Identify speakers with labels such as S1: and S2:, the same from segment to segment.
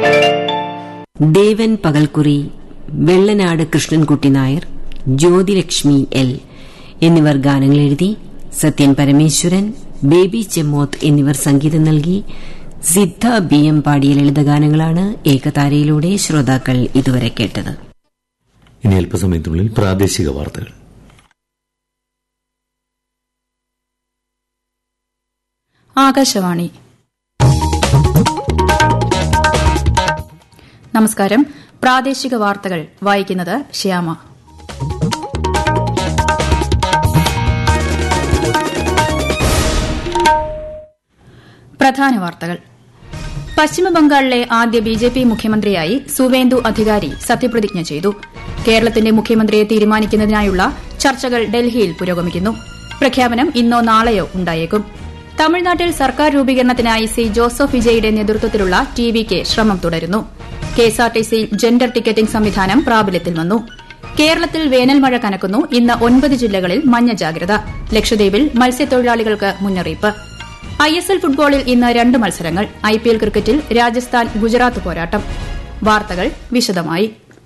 S1: ദേവൻ Pakalkkuri Vellanad Krishnankutty Nair Jyothilakshmi L എന്നിവർ ഗാനങ്ങൾ എഴുതി സത്യൻ പരമേശ്വരൻ ബേബി ചെമ്മോത്ത് എന്നിവർ സംഗീതം നൽകി സിദ്ധ ബി എം പാടിയ ലളിതഗാനങ്ങളാണ് ഏകതാരയിലൂടെ ശ്രോതാക്കൾ ഇതുവരെ കേട്ടത്
S2: ഇനി അല്പസമയത്തിനുള്ളിൽ പ്രാദേശിക വാർത്തകൾ
S3: ആകാശവാണി നമസ്കാരം പ്രാദേശിക വാർത്തകൾ വായിക്കുന്നത് ശ്യാമ പ്രധാന വാർത്തകൾ പശ്ചിമബംഗാളിലെ ആദ്യ ബി ജെ പി മുഖ്യമന്ത്രിയായി സുവേന്ദു അധികാരി സത്യപ്രതിജ്ഞ ചെയ്തു കേരളത്തിന്റെ മുഖ്യമന്ത്രിയെ തീരുമാനിക്കുന്നതിനായുള്ള ചർച്ചകൾ ഡൽഹിയിൽ പുരോഗമിക്കുന്നു പ്രഖ്യാപനം ഇന്നോ നാളെയോ ഉണ്ടായേക്കും തമിഴ്നാട്ടിൽ സർക്കാർ രൂപീകരണത്തിനായി സി ജോസഫ് വിജയുടെ നേതൃത്വത്തിലുള്ള ടി വിക്ക് ശ്രമം തുടരുന്നു കെഎസ്ആർടിസിയിൽ ജെൻഡർ ടിക്കറ്റിംഗ് സംവിധാനം പ്രാബല്യത്തിൽ വന്നു കേരളത്തിൽ വേനൽ മഴ കനക്കുന്നു ഇന്ന് ഒൻപത് ജില്ലകളിൽ മഞ്ഞ ജാഗ്രത ലക്ഷദ്വീപിൽ മത്സ്യത്തൊഴിലാളികൾക്ക് മുന്നറിയിപ്പ് ഐ എസ് എൽ ഫുട്ബോളിൽ ഇന്ന് രണ്ട് മത്സരങ്ങൾ ഐ പി എൽ ക്രിക്കറ്റിൽ രാജസ്ഥാൻ ഗുജറാത്ത് പോരാട്ടം വാർത്തകൾ വിശദമായി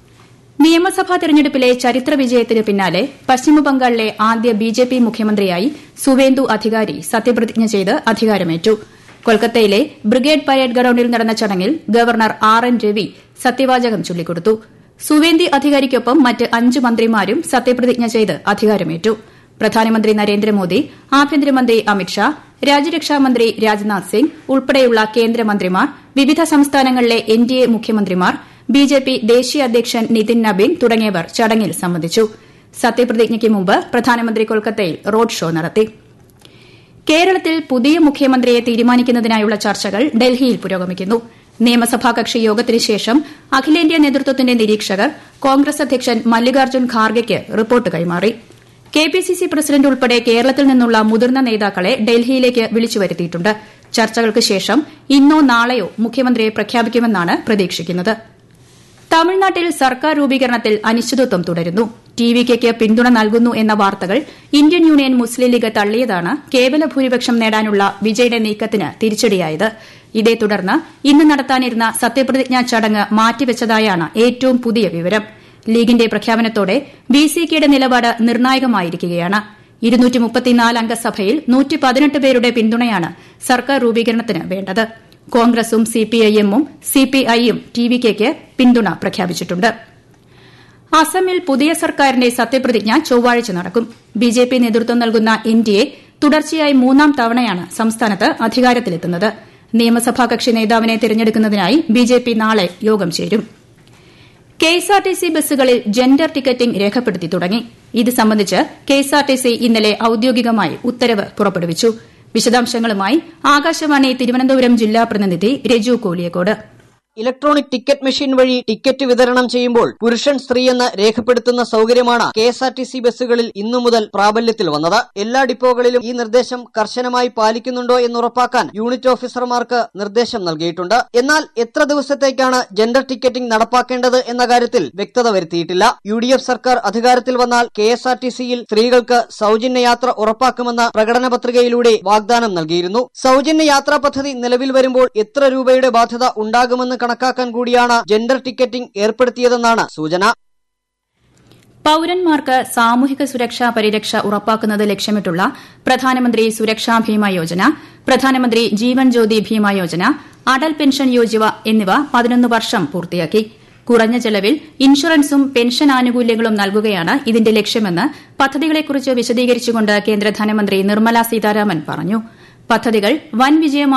S3: നിയമസഭാ തെരഞ്ഞെടുപ്പിലെ ചരിത്ര വിജയത്തിന് പിന്നാലെ പശ്ചിമബംഗാളിലെ ആദ്യ ബി ജെ പി മുഖ്യമന്ത്രിയായി സുവേന്ദു അധികാരി സത്യപ്രതിജ്ഞ ചെയ്ത് അധികാരമേറ്റു കൊൽക്കത്തയിലെ ബ്രിഗേഡ് പരേഡ് ഗ്രൌണ്ടിൽ നടന്ന ചടങ്ങിൽ ഗവർണർ ആർ എൻ രവി സത്യവാചകം ചൊല്ലിക്കൊടുത്തു സുവേന്ദി അധികാരിക്കൊപ്പം മറ്റ് അഞ്ച് മന്ത്രിമാരും സത്യപ്രതിജ്ഞ ചെയ്ത് അധികാരമേറ്റു പ്രധാനമന്ത്രി നരേന്ദ്രമോദി ആഭ്യന്തരമന്ത്രി അമിത്ഷാ രാജ്യരക്ഷാമന്ത്രി രാജ്നാഥ് സിംഗ് ഉൾപ്പെടെയുള്ള കേന്ദ്രമന്ത്രിമാർ വിവിധ സംസ്ഥാനങ്ങളിലെ എൻ ഡി എ മുഖ്യമന്ത്രിമാർ ബി ജെ പി ദേശീയ അധ്യക്ഷൻ നിതിൻ നബീൻ തുടങ്ങിയവർ ചടങ്ങിൽ സംബന്ധിച്ചു സത്യപ്രതിജ്ഞയ്ക്ക് മുമ്പ് പ്രധാനമന്ത്രി കൊൽക്കത്തയിൽ റോഡ് ഷോ നടത്തി കേരളത്തിൽ പുതിയ മുഖ്യമന്ത്രിയെ തീരുമാനിക്കുന്നതിനായുള്ള ചർച്ചകൾ ഡൽഹിയിൽ പുരോഗമിക്കുന്നു നിയമസഭാ കക്ഷി യോഗത്തിന് ശേഷം അഖിലേന്ത്യാ നേതൃത്വത്തിന്റെ നിരീക്ഷകർ കോൺഗ്രസ് അധ്യക്ഷൻ മല്ലികാർജ്ജുൻ ഖാർഗെയ്ക്ക് റിപ്പോർട്ട് കൈമാറി കെപിസിസി പ്രസിഡന്റ് ഉൾപ്പെടെ കേരളത്തിൽ നിന്നുള്ള മുതിർന്ന നേതാക്കളെ ഡൽഹിയിലേക്ക് വിളിച്ചുവരുത്തിയിട്ടുണ്ട് ചർച്ചകൾക്ക് ശേഷം ഇന്നോ നാളെയോ മുഖ്യമന്ത്രിയെ പ്രഖ്യാപിക്കുമെന്നാണ് പ്രതീക്ഷിക്കുന്നത് തമിഴ്നാട്ടിൽ സർക്കാർ രൂപീകരണത്തിൽ അനിശ്ചിതത്വം തുടരുന്നു ടി വി കെക്ക് പിന്തുണ നൽകുന്നു എന്ന വാർത്തകൾ ഇന്ത്യൻ യൂണിയൻ മുസ്ലിം ലീഗ് തള്ളിയതാണ് കേവല ഭൂരിപക്ഷം നേടാനുള്ള വിജയുടെ നീക്കത്തിന് തിരിച്ചടിയായത് ഇതേ തുടർന്ന് ഇന്ന് നടത്താനിരുന്ന സത്യപ്രതിജ്ഞാ ചടങ്ങ് മാറ്റിവെച്ചതായാണ് ഏറ്റവും പുതിയ വിവരം ലീഗിന്റെ പ്രഖ്യാപനത്തോടെ ബി സി കെയുടെ നിലപാട് നിർണായകമായിരിക്കുകയാണ് അംഗ സഭയിൽ പേരുടെ പിന്തുണയാണ് സർക്കാർ രൂപീകരണത്തിന് വേണ്ടത് കോൺഗ്രസും സിപിഐഎമ്മും സിപിഐയും ടി വി കെക്ക് പിന്തുണ പ്രഖ്യാപിച്ചിട്ടുണ്ട് അസമിൽ പുതിയ സർക്കാരിന്റെ സത്യപ്രതിജ്ഞ ചൊവ്വാഴ്ച നടക്കും ബിജെപി നേതൃത്വം നൽകുന്ന എൻഡിഎ തുടർച്ചയായി മൂന്നാം തവണയാണ് സംസ്ഥാനത്ത് അധികാരത്തിലെത്തുന്നത് നിയമസഭാ കക്ഷി നേതാവിനെ തിരഞ്ഞെടുക്കുന്നതിനായി ബിജെപി നാളെ യോഗം ചേരും കെഎസ്ആർടിസി ബസ്സുകളിൽ ജെൻഡർ ടിക്കറ്റിംഗ് രേഖപ്പെടുത്തി തുടങ്ങി ഇത് സംബന്ധിച്ച് കെഎസ്ആർടിസി ഇന്നലെ ഔദ്യോഗികമായി ഉത്തരവ് പുറപ്പെടുവിച്ചു വിശദാംശങ്ങളുമായി ആകാശവാണി തിരുവനന്തപുരം ജില്ലാ പ്രതിനിധി Raju Koliyakode
S4: electronic ticket machine വഴി ടിക്കറ്റ് വിതരണം ചെയ്യുമ്പോൾ പുരുഷൻ സ്ത്രീ എന്ന് രേഖപ്പെടുത്തുന്ന സൌകര്യമാണ് K S R T C ബസ്സുകളിൽ ഇന്നു മുതൽ പ്രാബല്യത്തിൽ വന്നത് എല്ലാ ഡിപ്പോകളിലും ഈ നിർദ്ദേശം കർശനമായി പാലിക്കുന്നുണ്ടോ എന്ന് ഉറപ്പാക്കാൻ യൂണിറ്റ് ഓഫീസർമാർക്ക് നിർദ്ദേശം നൽകിയിട്ടുണ്ട് എന്നാൽ എത്ര ദിവസത്തേക്കാണ് ജെൻഡർ ടിക്കറ്റിംഗ് നടപ്പാക്കേണ്ടത് എന്ന കാര്യത്തിൽ വ്യക്തത വരുത്തിയിട്ടില്ല യു ഡി എഫ് സർക്കാർ അധികാരത്തിൽ വന്നാൽ കെ എസ് ആർ ടി സിയിൽ സ്ത്രീകൾക്ക് സൌജന്യ യാത്ര ഉറപ്പാക്കുമെന്ന പ്രകടന പത്രികയിലൂടെ വാഗ്ദാനം നൽകിയിരുന്നു സൌജന്യ യാത്രാ പദ്ധതി നിലവിൽ വരുമ്പോൾ എത്ര രൂപയുടെ ബാധ്യത ഉണ്ടാകുമെന്ന് കണക്കാക്കാൻ കൂടിയാണ് ജെൻഡർ ടിക്കറ്റിംഗ് ഏർപ്പെടുത്തിയതെന്നാണ് സൂചന
S3: പൌരന്മാർക്ക് സാമൂഹിക സുരക്ഷാ പരിരക്ഷ ഉറപ്പാക്കുന്നത് ലക്ഷ്യമിട്ടുള്ള പ്രധാനമന്ത്രി സുരക്ഷാ ഭീമ യോജന പ്രധാനമന്ത്രി ജീവൻ ജ്യോതി ഭീമ യോജന അടൽ പെൻഷൻ യോജന എന്നിവ പതിനൊന്ന് വർഷം പൂർത്തിയാക്കി കുറഞ്ഞ ചെലവിൽ ഇൻഷുറൻസും പെൻഷൻ ആനുകൂല്യങ്ങളും നൽകുകയാണ് ഇതിന്റെ ലക്ഷ്യമെന്ന് പദ്ധതികളെക്കുറിച്ച് വിശദീകരിച്ചുകൊണ്ട് കേന്ദ്ര ധനമന്ത്രി നിർമ്മല സീതാരാമൻ പറഞ്ഞു പദ്ധതികൾ വൻ വിജയമായി